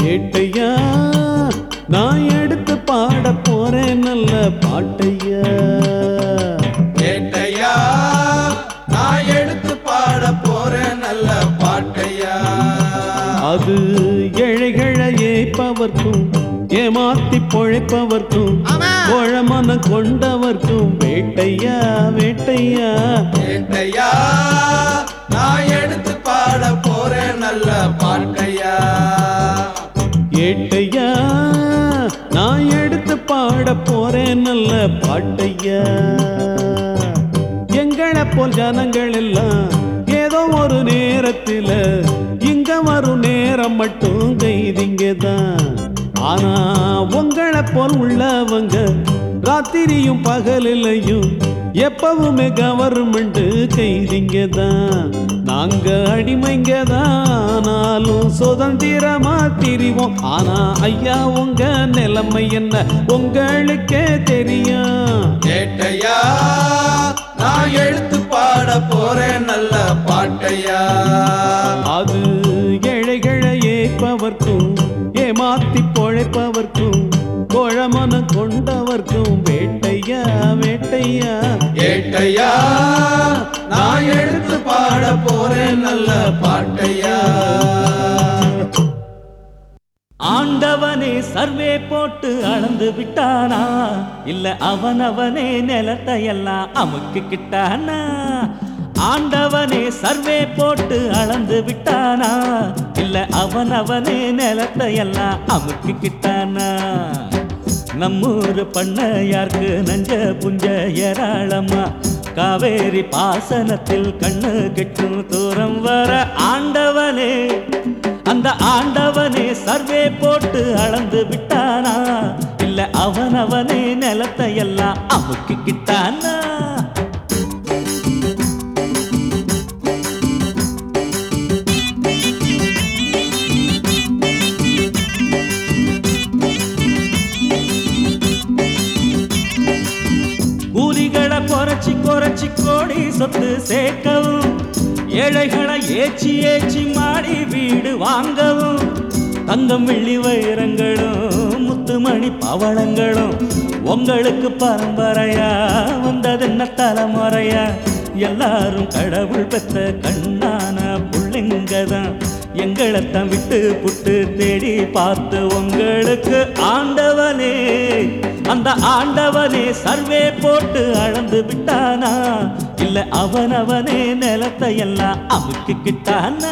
ஏட்டையா நான் எடுத்து பாட போறேன் நல்ல பாட்டையா ஏட்டையா நான் எடுத்து பாட போறேன் நல்ல பாட்டையா அது ஏழைகளை ஏய்ப்பவர்க்கும் ஏமாத்தி பொழைப்பவர்க்கும் கோழமன கொண்டவர்க்கும் வேட்டையா வேட்டையா ஏட்டையா நான் எடுத்து பாட போறேன் நல்ல பாட்டையா ஏட்டையா நான் எடுத்து பாட போறேன் நல்ல பாட்டையா எங்களை போல் ஜனங்கள் எல்லாம் ஏதோ ஒரு நேரத்துல இங்க வரும் நேரம் மட்டும் கைதிங்க தான் ஆனா உங்களை போல் உள்ளவங்க ராத்திரியும் பகலிலையும் எப்பவுமே கவர்மெண்ட் கைதிங்க தான் நாங்க அடிமைங்க தான் ஆனாலும் சுதந்திரமா திரிவோம் ஆனா ஐயா உங்க நிலைமை என்ன உங்களுக்கே தெரியும் ஏட்டையா நான் எடுத்து பாட போறேன் நல்ல பாட்டையா அது ஏழைகளை ஏற்பவர்க்கும் ஏமாத்தி பொழைப்பவர்க்கும் கோழமன கொண்டவர்க்கும் வேட்டையா வேட்டையா ஏட்டையா நான் எடுத்து பாட போறேன் நல்ல பாட்டையா ஆண்டவனே சர்வே போட்டு அளந்து விட்டானா இல்ல அவனவனே நிலத்தை எல்லாம் அமுக்கிக்கிட்டானா ஆண்டவனே சர்வே போட்டு அளந்து விட்டானா இல்ல அவனவனே நிலத்தை எல்லாம் அமுக்கிக்கிட்டானா நம்மூரு பண்ணையார்க்கு நஞ்ச புஞ்ச ஏராளமா காவேரி பாசனத்தில் கண்ணு கெட்டும் தூரம் வர ஆண்டவனே அந்த ஆண்டவனே சர்வே போட்டு அளந்து விட்டானா இல்ல அவனவனே நிலத்தை எல்லாம் அமுக்கிக்கிட்டானா கூலிகளை குறைச்சி குறைச்சி கோடி சொத்து சேர்க்கவும் ஏழைகளை ஏச்சி ஏச்சி மாடி வீடு வாங்கவும் தங்கம் வெள்ளி வைரங்களும் முத்துமணி பவளங்களும் உங்களுக்கு பரம்பரையா வந்ததென்ன தலைமுறையா எல்லாரும் கடவுள் பெத்த கண்ணான புள்ளைங்க தான் எங்களைத்தான் விட்டு புட்டு தேடி பார்த்து உங்களுக்கு ஆண்டவனே அந்த ஆண்டவனே சர்வே போட்டு அளந்து விட்டானா இல்ல அவனவனே நிலத்தை எல்லாம் அமுக்கிக்கிட்டானா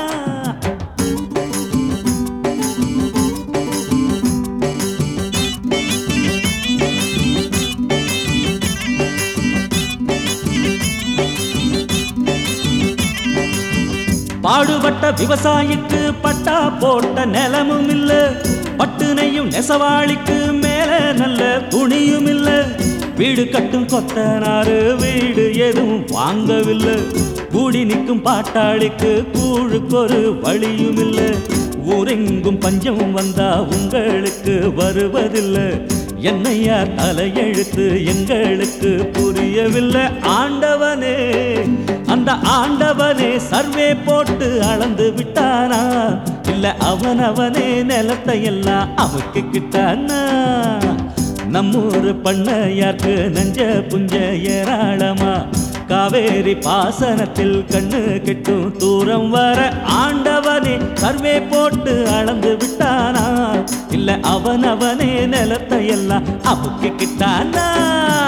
பாடுபட்ட விவசாயிக்கு பட்டா போட்ட நிலமும் இல்ல பட்டுனையும் நெசவாளிக்கு மேல நல்ல துணியும் இல்ல வீடு கட்டும் கொத்தனாரு வீடு எதுவும் வாங்கவில்லை கூடி நிற்கும் பாட்டாளிக்கு கூழுக்கொரு வழியும் இல்ல ஊரெங்கும் பஞ்சம் வந்தா உங்களுக்கு வருவதில்லை என்னையா தலையெழுத்து எங்களுக்கு புரியவில்லை ஆண்டவனே அந்த ஆண்டவனே சர்வே போட்டு அளந்து விட்டானா இல்ல அவனவனே நிலத்தை எல்லாம் அமுக்கிக்கிட்டானா நம்மூரு பண்ணையார்க்கு நஞ்ச புஞ்ச ஏராளமா காவேரி பாசனத்தில் கண்ணு கெட்டும் தூரம் வர ஆண்டவனே சர்வே போட்டு அளந்து விட்டானா இல்ல அவனவனே நிலத்தை எல்லாம் அமுக்கிக்கிட்டானா